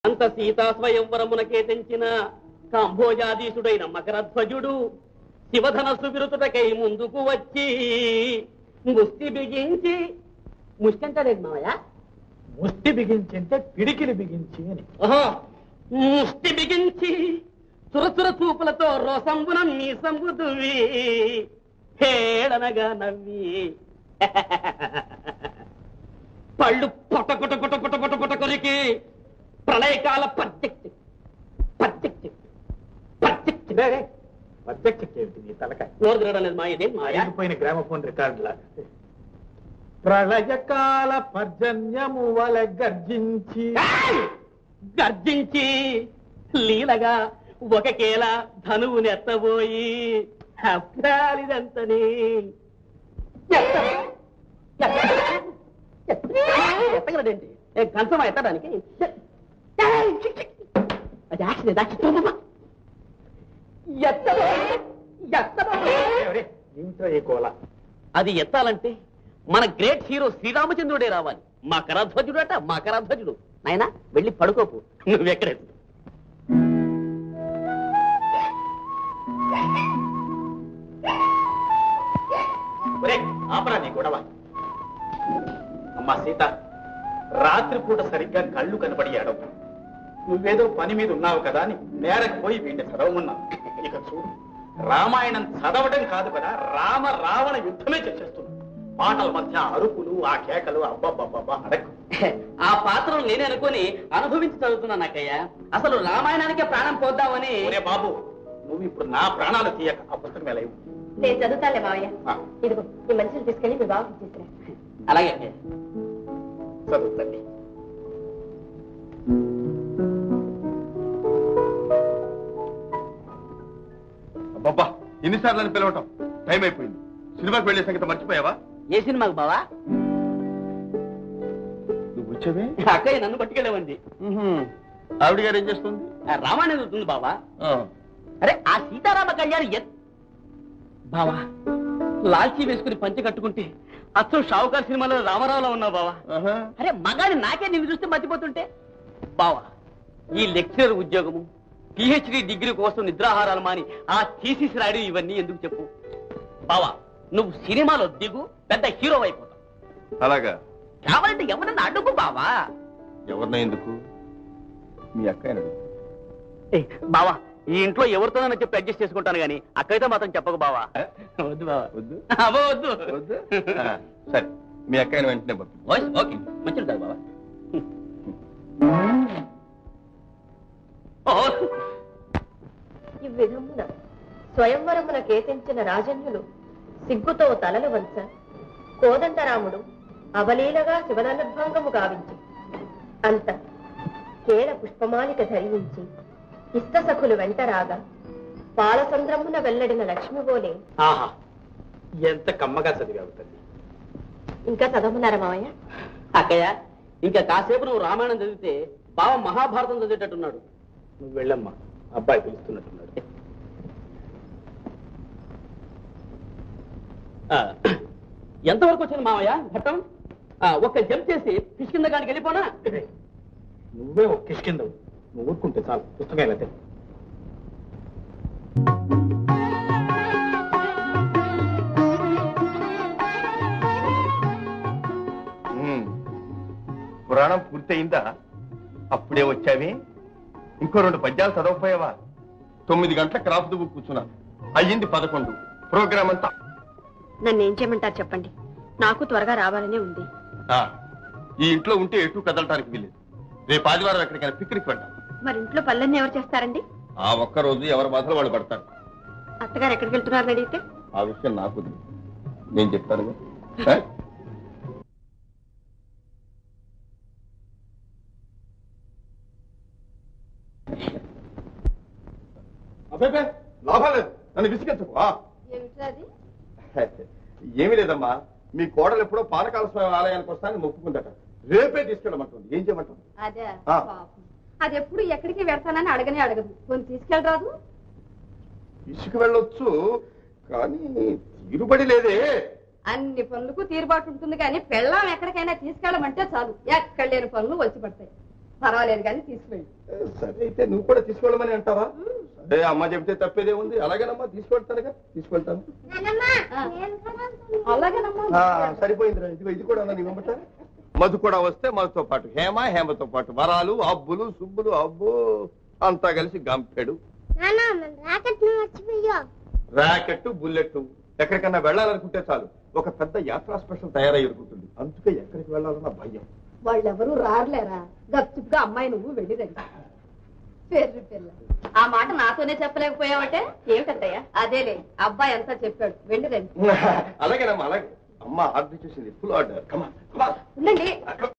అంత సీతా స్వయంవరమునకే తెంచిన కాంభోజాధీశుడైన మకరధ్వజుడు శివధనస్సు విరుతుటకై ముందుకు వచ్చి ముష్టి బిగించి ముష్టి అంటాడేంటి మావయ్య ముష్టి బిగించింటే పిడికిలి బిగించి అని ఓహో ముష్టి బిగించి చురచుర చూపులతో రోసంబున మీసంబు దువ్వి హేళనగా నవ్వి పళ్ళు పొట పొట పొట పొట పొట పొట కొరికి ప్రళయకాల పర్జెక్ట్ పర్జెక్ట్ పర్జెక్ట్ పర్ఫెక్ట్ ఏమిటి నీ తలకాయ నోరు తిరగడం లేదు మా ఇదేం మాయా ఆగిపోయిన గ్రామఫోన్ రికార్డు లాగా ప్రళయకాల పర్జన్యము వల గర్జించి ఏయ్! గర్జించి లీలగా ఒక కేల ధనువు నెత్తబోయి అప్రాలిదంతని ఎత్తగలడేంటి కంచమా ఎత్తడానికి అది యాక్సిడెంట్ యాక్సిడెంట్ ఎత్తబో ఎత్తబో ఎవరే? ఇంట్లో ఈ గోల అది ఎత్తాలంటే మన గ్రేట్ హీరో శ్రీరామచంద్రుడే రావాలి మా కరధ్వజుడు అట మా కరధ్వజుడు నాయనా వెళ్ళి పడుకోపు నువ్వెక్కడ ఒరే, ఆపరా నీ గొడవ అమ్మా సీత రాత్రిపూట సరిగ్గా కళ్ళు కనబడి ఏడవు నువ్వేదో పని మీద ఉన్నావు కదా అని నేరకు పోయి వీడిని చదవమన్నావు ఇక చూడు రామాయణం చదవడం కాదు కదా రామ రావణ యుద్ధమే చేసేస్తున్నావు పాటల మధ్య అరుపులు ఆ కేకలు అబ్బబ్బబ్బబ్బా అడక్కు ఆ పాత్రలు నేనే అనుకొని అనుభవించి చదువుతున్నా నాకయ్య అసలు రామాయణానికే ప్రాణం పోద్దామని ఒరే బాబు నువ్వు ఇప్పుడు నా ప్రాణాలు తీయక ఆ పుస్తకం ఎలా ఇవ్వు. నేను చదువుతాలే మావయ్య ఆ, ఇదిగో ఈ మనుషులు తీసుకెళ్ళి మీ బాబుకి తీసుకురా అలాగే అక్కయ్య. చదువు తల్లి అబ్బబ్బా ఎన్నిసార్లు అని పిలవటం టైం అయిపోయింది సినిమాకి వెళ్ళే సంగతి మర్చిపోయావా ఏ సినిమాకు బావా నువ్వు వచ్చావే అక్కయ్య నన్ను పట్టుకెళ్ళేవండి ఆవిడ గారు ఏం చేస్తుంది ఆ రామాయణం చదువుతుంది బావా ఆ, అరే ఆ సీతారామ కళ్యాణం ఎత్ బావా లాల్చీ వేసుకుని పంచి కట్టుకుంటే అచ్చం షావుకార్ సినిమాలో రామారావులో ఉన్నావు బావా ఆహా. అరే మగాని నాకే నిన్ను చూస్తే మర్చిపోతుంటే బావా ఈ లెక్చరర్ ఉద్యోగము పిహెచ్డి డిగ్రీ కోసం నిద్రాహారాలు మాని ఆ థీసిస్ రాయడం ఇవన్నీ ఎందుకు చెప్పు బావా నువ్వు సినిమాలో దిగు పెద్ద హీరో అయిపోతావు అలాగా కావాలంటే ఎవరన్నా అడుగు బావా ఎవరినో ఎందుకు మీ అక్క ఏ, బావా ఈ ఇంట్లో ఎవరితోనైనా చెప్పి అడ్జస్ట్ చేసుకుంటాను గానీ అక్కయితే మాత్రం చెప్పకు బావా వద్దు బావా వద్దు అబ్బో వద్దు వద్దు ఆ, సరే మీ అక్కని వెంటనే పంపి ఓయ్, ఓకే మంచిది కాదు బావా ఓ, ఈ విధమున స్వయంవరమున కేతించిన రాజన్యులు సిగ్గుతో తలలు వంచ కోదండరాముడు అవలీలగా శివననుభంగము గావించి అంత కేళ పుష్పమాలిక ధరించి ఇష్టసఖులు వెంట రాగా పాలసంద్రమున వెల్లడిన లక్ష్మిబోలే ఆహా ఎంత కమ్మగా చదివావు తల్లి ఇంకా చదవమన్నారా మావయ్య అక్కయ్య ఇంకా కాసేపు నువ్వు రామాయణం చదివితే బావ మహాభారతం చదివేటట్టున్నాడు నువ్వు వెళ్ళమ్మా అబ్బాయి పిలుస్తున్నట్టున్నాడు ఆ, ఎంతవరకు వచ్చింది మావయ్య ఘట్టం ఆ, ఒక్క జంప్ చేసి కిష్కింద కాడికి వెళ్ళిపోనా నువ్వే ఒక కిష్కిందవు నువ్వు ఊరుకుంటే చాలు పుస్తకం ఎలా తెలు ఉమ్. పురాణం పూర్తయిందా అప్పుడే వచ్చావి ఇంకో రెండు పద్యాలు చదవకపోయావా తొమ్మిది గంటల క్రాఫ్ట్ బుక్ కూర్చున్నా అయ్యింది పదకొండు ప్రోగ్రామ్ అంతా నన్ను ఏం చేయమంటారు చెప్పండి నాకు త్వరగా రావాలనే ఉంది ఆ, ఈ ఇంట్లో ఉంటే ఎటు కదలటానికి వీలేదు రేపు ఆదివారం ఎక్కడికైనా పిక్నిక్ వెళ్తాం మరి ఇంట్లో పనులన్నీ ఎవరు చేస్తారండి ఆ ఒక్క రోజు ఎవరి బాధలు వాళ్ళు పడతారు అత్తగారు ఎక్కడికి వెళ్తున్నారని అడిగితే ఆ విషయం నాకు వదిలేయ్. నేను చెప్తానుగా ఆ? అబ్బాయి లాభం లేదు నన్ను విసిగించకు ఆ. ఏమీ లేదమ్మా మీ కోడలు ఎప్పుడో పానకాల స్వామి ఆలయానికి వస్తానని మొక్కుకుందట రేపే తీసుకెళ్ళమంటుంది ఏం చేయమంటావు అదే ఆ. పాపం. అది ఎప్పుడు ఎక్కడికి వెళ్తానని అడగనే అడగదు కొన్ని తీసుకెళ్ళరాదు ఇసుకు వెళ్ళొచ్చు కానీ తీరుబడి లేదే అన్ని పనులకు తీరుబాటు ఉంటుంది కానీ పెళ్ళాం ఎక్కడికైనా తీసుకెళ్ళమంటే చాలు ఎక్కడ లేని పనులు వచ్చి పడతాయి పర్వాలేదు కానీ తీసుకువెళ్ళి సరే అయితే నువ్వు కూడా తీసుకెళ్ళమని అంటావా సరే అమ్మ చెబితే తప్పేదే ఉంది అలాగేనమ్మా తీసుకెళ్తానుగా తీసుకెళ్తాను అలాగేనమ్మా ఆ, సరిపోయిందిరా ఇదిగో ఇది కూడా నీ వెంబట మధు కూడా వస్తే మధుతో పాటు హేమ హేమతో పాటు వరాలు అబ్బులు సుబ్బులు అబ్బు అంతా కలిసి గంపెడు ర్యాకెట్ బుల్లెట్ ఎక్కడికన్నా వెళ్ళాలనుకుంటే చాలు ఒక పెద్ద యాత్రా స్పెషల్ తయారై ఇరుకుంటుంది అందుకే ఎక్కడికి వెళ్ళాలన్న భయం వాళ్ళెవరూ రారులేరా గప్చుప్గా అమ్మాయి నువ్వు వెళ్ళి రండి పేరు పిల్ల ఆ మాట నాతోనే చెప్పలేకపోయావటే ఏమిటత్తయ్యా అదేలే అబ్బాయి అంతా చెప్పాడు వెళ్ళి రండి అలాగేనమ్మా అలాగే అమ్మ ఆర్డర్ చేసింది ఫుల్ ఆర్డర్ కమా ఉండండి